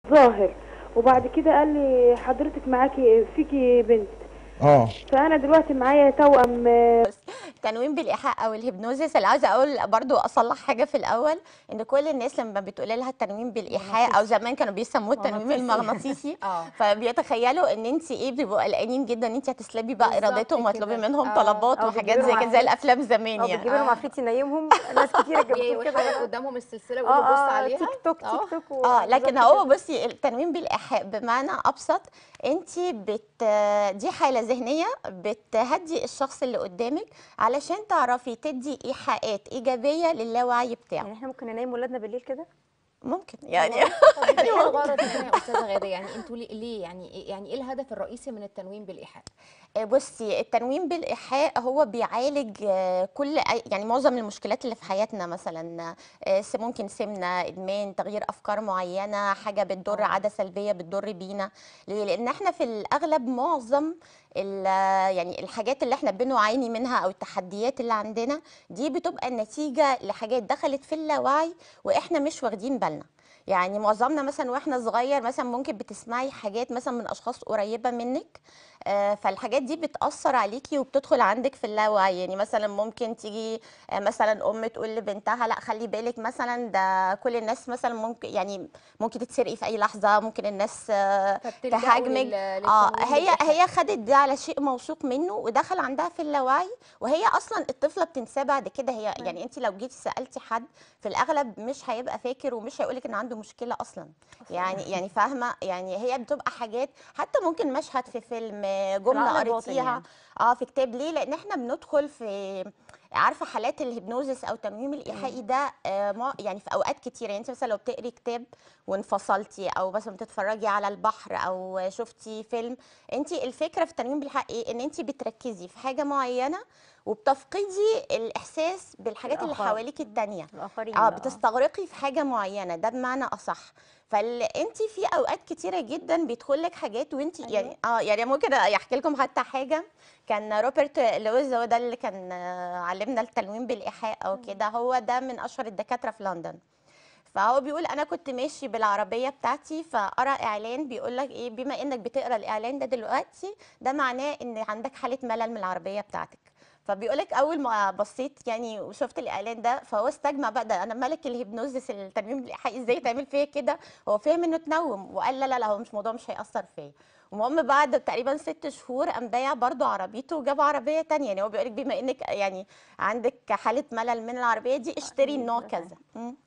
ظاهر وبعد كده قال لي حضرتك معاكي فيكي بنت اه فانا دلوقتي معايا توأم آه، التنويم بالايحاء او الهيبنوزيس اللي عاوزه اقول برضو اصلح حاجه في الاول ان كل الناس لما بتقول لها التنويم بالايحاء او زمان كانوا بيسموه التنويم المغناطيسي اه فبيتخيلوا ان انت ايه بيبقوا قلقانين جدا ان انت هتسلبي بقى بالظبط ارادتهم كده. وتطلبي منهم آه. طلبات أو وحاجات بتجيبوا زي كده زي عفريت. الافلام زمان اه يعني بتجيب لهم آه. عفريت ينيمهم ناس كتير جابوا كده ويحط قدامهم السلسله اه ويقول له بص اه عليها تيك توك آه. تيك توك اه لكن بالظبط هو كده. بصي التنويم بالايحاء بمعنى ابسط انت بت دي حاله ذهنيه بتهدي الشخص اللي قدامك علشان تعرفي تدي ايحاءات ايجابيه للاوعي بتاعه يعني احنا ممكن ننام ولادنا بالليل كده ممكن يعني طب يبقى ايه الغرض هنا يا استاذه غاده يعني انتوا ليه ليه يعني إيه- يعني ايه الهدف الرئيسي من التنويم بالايحاء آه، بصي التنويم بالإيحاء هو بيعالج آه، كل أي- يعني معظم المشكلات اللي في حياتنا مثلا آه، س- ممكن سمنة إدمان تغيير أفكار معينة حاجة بتضر آه. عادة سلبية بتضر بينا ليه؟ لأن احنا في الأغلب معظم ال- يعني الحاجات اللي احنا بنعاني منها أو التحديات اللي عندنا دي بتبقى نتيجة لحاجات دخلت في اللاوعي وإحنا مش واخدين بالنا يعني معظمنا مثلا واحنا صغير مثلا ممكن بتسمعي حاجات مثلا من اشخاص قريبه منك آه، فالحاجات دي بتأثر عليكي وبتدخل عندك في اللاوعي يعني مثلا ممكن تيجي آه، مثلا أم تقول لبنتها لا خلي بالك مثلا ده كل الناس مثلا ممكن يعني ممكن تتسرقي في أي لحظة ممكن الناس آه، فبتلجأوا تهاجمك لل- اه للتنويم هي بالإيحاء. هي خدت ده على شيء موثوق منه ودخل عندها في اللاوعي وهي اصلا الطفله بتنساه بعد كده هي يعني انت لو جيتي سالتي حد في الاغلب مش هيبقى فاكر ومش هيقولك ان عنده مشكله اصلا يعني يعني فاهمه يعني هي بتبقى حاجات حتى ممكن مشهد في فيلم آه، جمله العقل الباطن قريتيها يعني. اه في كتاب ليه لان احنا بندخل في عارفه حالات الهيبنوزيس او التنويم الايحائي ده آه ما- يعني في اوقات كتيره يعني انت مثلا لو بتقري كتاب وانفصلتي او مثلا بتتفرجي على البحر او شفتي فيلم انت الفكره في التنويم بالايحاء ايه ان انت بتركزي في حاجه معينه وبتفقدي الاحساس بالحاجات اللي الآخر. حواليك التانيه الاخرين اه بقى. بتستغرقي في حاجه معينه ده بمعنى اصح فانت في اوقات كتيره جدا بيدخل لك حاجات وانت أيوة. يعني اه يعني ممكن احكي لكم حتى حاجه كان روبرت لويز هو ده اللي كان آه، علمنا التنويم بالايحاء او كده هو ده من اشهر الدكاتره في لندن فهو بيقول انا كنت ماشي بالعربيه بتاعتي فارى اعلان بيقول لك ايه بما انك بتقرا الاعلان ده دلوقتي ده معناه ان عندك حاله ملل من العربيه بتاعتك فبيقولك اول ما بصيت يعني وشفت الاعلان ده فهو استجمع بقى ده انا ملك الهيبنوزيس التنويم الايحائي ازاي تعمل فيا كده هو فاهم انه تنوم وقال لا لا لا هو مش موضوع مش هيأثر فيا المهم بعد تقريبا ست شهور قام بايع برضه عربيته وجاب عربيه تانية يعني هو بيقولك بما انك يعني عندك حاله ملل من العربيه دي اشتري النوع كذا مم.